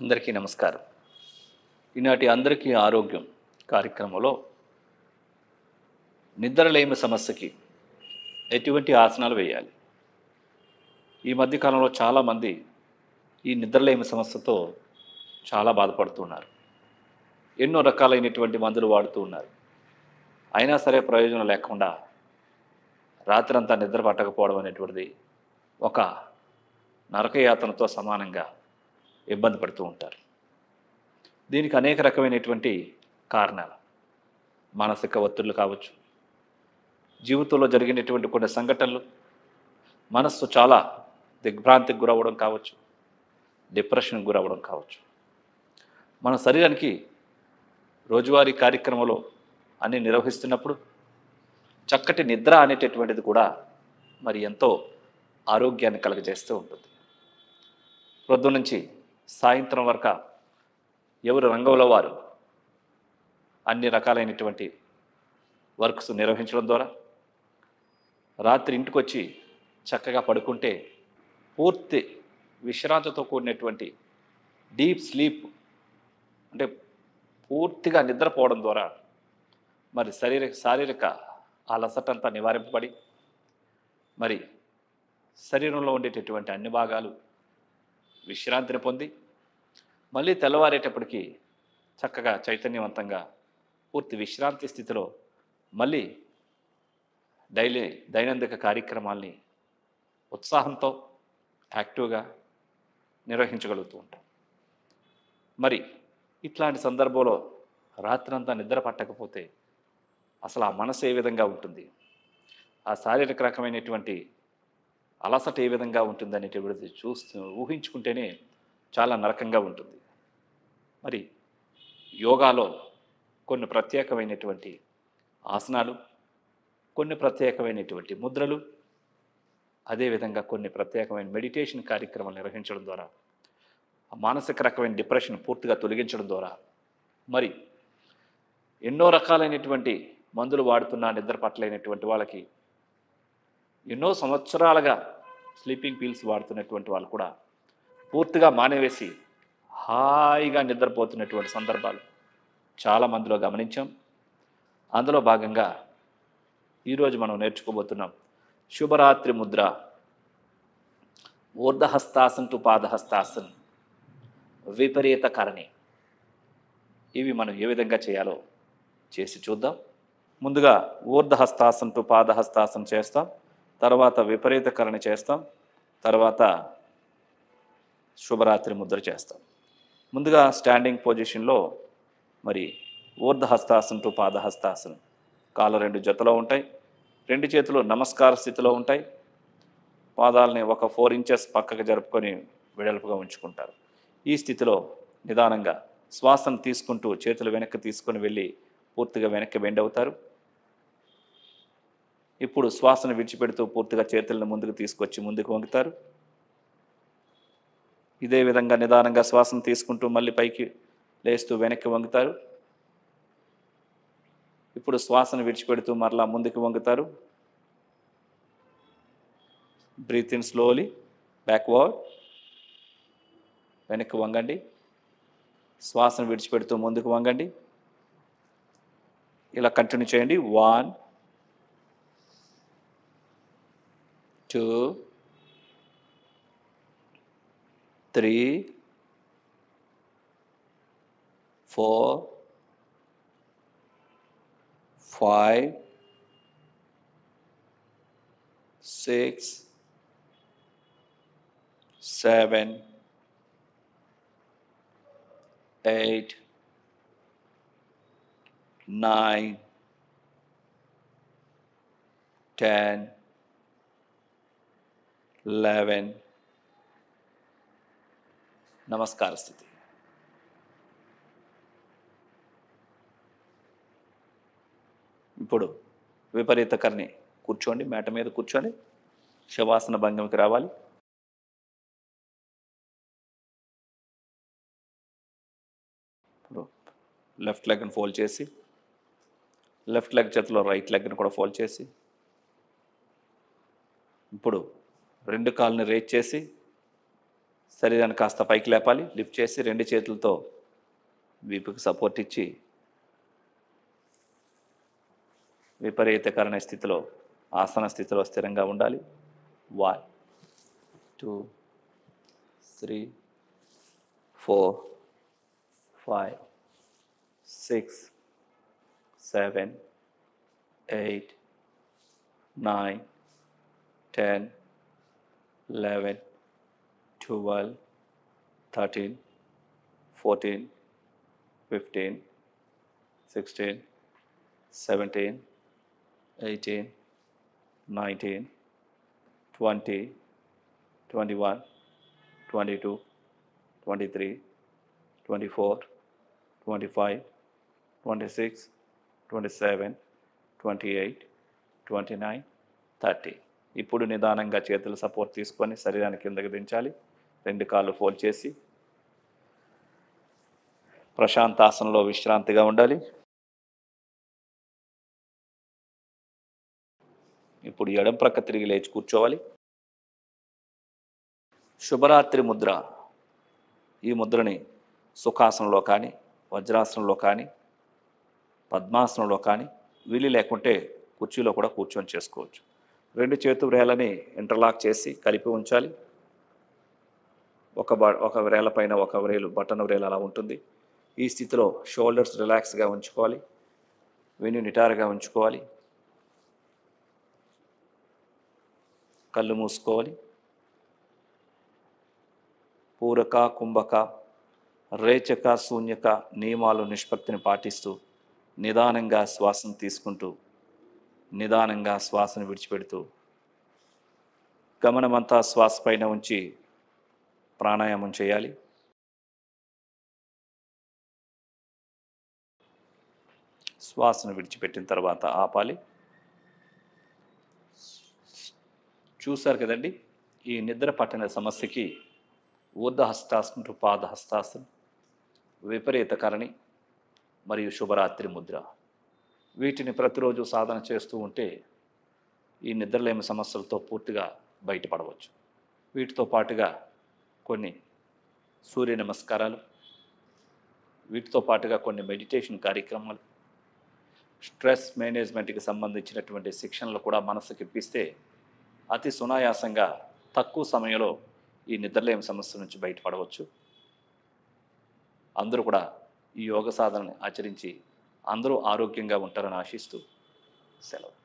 అందరికీ నమస్కారం ఈనాటి అందరికీ ఆరోగ్యం కార్యక్రమంలో నిద్రలేమి సమస్యకి ఎటువంటి ఆసనాలు వేయాలి ఈ మధ్యకాలంలో చాలామంది ఈ నిద్రలేమి సమస్యతో చాలా బాధపడుతున్నారు ఎన్నో రకాలైనటువంటి మందులు వాడుతూ ఉన్నారు అయినా సరే ప్రయోజనం లేకుండా రాత్రంతా నిద్ర పట్టకపోవడం అనేటువంటిది ఒక నరకయాతనతో సమానంగా ఇబ్బంది పడుతూ ఉంటారు దీనికి అనేక రకమైనటువంటి కారణాలు మానసిక ఒత్తిళ్ళు కావచ్చు జీవితంలో జరిగినటువంటి కొన్ని సంఘటనలు మనస్సు చాలా దిగ్భ్రాంతికి గురవ్వడం కావచ్చు డిప్రెషన్కి గురవ్వడం కావచ్చు మన శరీరానికి రోజువారీ కార్యక్రమంలో అన్ని నిర్వహిస్తున్నప్పుడు చక్కటి నిద్ర అనేటటువంటిది కూడా మరి ఎంతో ఆరోగ్యాన్ని కలుగజేస్తూ ఉంటుంది ప్రొద్దు నుంచి సాయంత్రం వరకు ఎవరు రంగంలో వారు అన్ని రకాలైనటువంటి వర్క్స్ నిర్వహించడం ద్వారా రాత్రి ఇంటికి వచ్చి చక్కగా పడుకుంటే పూర్తి విశ్రాంతితో కూడినటువంటి డీప్ స్లీప్ అంటే పూర్తిగా నిద్రపోవడం ద్వారా మరి శారీరక శారీరక అలసటంతా నివారింపబడి మరి శరీరంలో ఉండేటటువంటి అన్ని భాగాలు విశ్రాంతిని పొంది మళ్ళీ తెల్లవారేటప్పటికి చక్కగా చైతన్యవంతంగా పూర్తి విశ్రాంతి స్థితిలో మళ్ళీ డైలీ దైనందిక కార్యక్రమాల్ని ఉత్సాహంతో యాక్టివ్గా నిర్వహించగలుగుతూ ఉంటాం మరి ఇట్లాంటి సందర్భంలో రాత్రంతా నిద్ర పట్టకపోతే అసలు ఆ మనసు ఏ విధంగా ఉంటుంది ఆ శారీరక రకమైనటువంటి అలసట ఏ విధంగా ఉంటుంది అనేటువంటిది చూస్తూ ఊహించుకుంటేనే చాలా నరకంగా ఉంటుంది మరి యోగాలో కొన్ని ప్రత్యేకమైనటువంటి ఆసనాలు కొన్ని ప్రత్యేకమైనటువంటి ముద్రలు అదేవిధంగా కొన్ని ప్రత్యేకమైన మెడిటేషన్ కార్యక్రమాలు నిర్వహించడం ద్వారా ఆ మానసిక రకమైన డిప్రెషన్ పూర్తిగా తొలగించడం ద్వారా మరి ఎన్నో రకాలైనటువంటి మందులు వాడుతున్న నిద్ర పట్టలేనటువంటి వాళ్ళకి ఎన్నో సంవత్సరాలుగా స్లీపింగ్ పీల్స్ వాడుతున్నటువంటి వాళ్ళు కూడా పూర్తిగా మానేవేసి హాయిగా నిద్రపోతున్నటువంటి సందర్భాలు చాలా మందిలో గమనించాం అందులో భాగంగా ఈరోజు మనం నేర్చుకోబోతున్నాం శుభరాత్రి ముద్ర ఊర్ధహస్తాసన్ టు పాదహస్తాసన్ విపరీత కరణి ఇవి మనం ఏ విధంగా చేయాలో చేసి చూద్దాం ముందుగా ఊర్ధహస్తాసన్ టు పాదహస్తాసన్ చేస్తాం తర్వాత విపరీత కరణి చేస్తాం తర్వాత శుభరాత్రి ముద్ర చేస్తాం ముందుగా స్టాండింగ్ పొజిషన్లో మరి ఊర్ధహస్తాసన్ టు పాదహస్తాసన్ కాళ్ళు రెండు జతలో ఉంటాయి రెండు చేతులు నమస్కార స్థితిలో ఉంటాయి పాదాలని ఒక ఫోర్ ఇంచెస్ పక్కకు జరుపుకొని వెడల్పుగా ఉంచుకుంటారు ఈ స్థితిలో నిదానంగా శ్వాసను తీసుకుంటూ చేతులు వెనక్కి తీసుకొని వెళ్ళి పూర్తిగా వెనక్కి బెండ్ అవుతారు ఇప్పుడు శ్వాసను విడిచిపెడుతూ పూర్తిగా చేతులను ముందుకు తీసుకొచ్చి ముందుకు వంగుతారు ఇదే విధంగా నిదానంగా శ్వాసను తీసుకుంటూ మళ్ళీ పైకి లేస్తూ వెనక్కి వంగుతారు ఇప్పుడు శ్వాసను విడిచిపెడుతూ మరలా ముందుకు వంగుతారు బ్రీత్ ఇన్ స్లోలీ బ్యాక్వర్డ్ వెనక్కి వంగండి శ్వాసను విడిచిపెడుతూ ముందుకు వంగండి ఇలా కంటిన్యూ చేయండి one two three four five six seven eight nine, ten, eleven. నమస్కార స్థితి ఇప్పుడు విపరీత కర్ణి కూర్చోండి మేట మీద కూర్చోండి శవాసన భంగంకి రావాలి ఇప్పుడు లెఫ్ట్ లెగ్ని ఫోల్డ్ చేసి లెఫ్ట్ లెగ్ చేతిలో రైట్ లెగ్ని కూడా ఫోల్డ్ చేసి ఇప్పుడు రెండు కాళ్ళని రేట్ చేసి శరీరాన్ని కాస్త పైకి లేపాలి లిఫ్ట్ చేసి రెండు చేతులతో వీపుకి సపోర్ట్ ఇచ్చి విపరీతకరణ స్థితిలో ఆసన స్థితిలో స్థిరంగా ఉండాలి one two three four five six seven eight nine ten eleven twelve thirteen fourteen fifteen sixteen seventeen eighteen nineteen twenty twenty one twenty two twenty three twenty four twenty five twenty six twenty seven twenty eight twenty nine thirty ఇప్పుడు నిదానంగా చేతులు support తీసుకొని శరీరాన్ని కిందకి దించాలి రెండు కాళ్ళు fold చేసి ప్రశాంతాసనంలో విశ్రాంతిగా ఉండాలి ఇప్పుడు ఎడం ప్రక్క తిరిగి లేచి కూర్చోవాలి శుభరాత్రి ముద్ర ఈ ముద్రని సుఖాసనంలో కానీ వజ్రాసనంలో కానీ పద్మాసనంలో కానీ వీలు లేకుంటే కుర్చీలో కూడా కూర్చొని చేసుకోవచ్చు రెండు చేతు వ్రేలని ఇంటర్లాక్ చేసి కలిపి ఉంచాలి ఒక బ ఒక వ్రేల పైన ఒక వ్రేలు బటన్ వ్రేలు అలా ఉంటుంది ఈ స్థితిలో షోల్డర్స్ రిలాక్స్గా ఉంచుకోవాలి వెన్ను నిటారుగా ఉంచుకోవాలి కళ్ళు మూసుకోవాలి పూరక కుంభక రేచక శూన్యక నియమాలు నిష్పత్తిని పాటిస్తూ నిదానంగా శ్వాసను తీసుకుంటూ నిదానంగా శ్వాసను విడిచిపెడుతూ గమనమంతా శ్వాస పైన ఉంచి ప్రాణాయామం చేయాలి శ్వాసను విడిచిపెట్టిన తర్వాత ఆపాలి చూశారు కదండి ఈ నిద్ర పట్టిన సమస్యకి ఊర్ధ హస్తాసనం టు పాద హస్తాసనం విపరీతకరణి మరియు శుభరాత్రి ముద్ర వీటిని ప్రతిరోజు సాధన చేస్తూ ఉంటే ఈ నిద్రలేమి సమస్యలతో పూర్తిగా బయటపడవచ్చు వీటితో పాటుగా కొన్ని సూర్య నమస్కారాలు వీటితో పాటుగా కొన్ని మెడిటేషన్ కార్యక్రమాలు స్ట్రెస్ మేనేజ్మెంట్కి సంబంధించినటువంటి శిక్షణలు కూడా మనసుకి ఇప్పిస్తే అతి సునాయాసంగా తక్కువ సమయంలో ఈ నిద్రలేమి సమస్య నుంచి బయటపడవచ్చు అందరూ కూడా ఈ యోగ సాధనని ఆచరించి అందరూ ఆరోగ్యంగా ఉంటారని ఆశిస్తూ సెలవు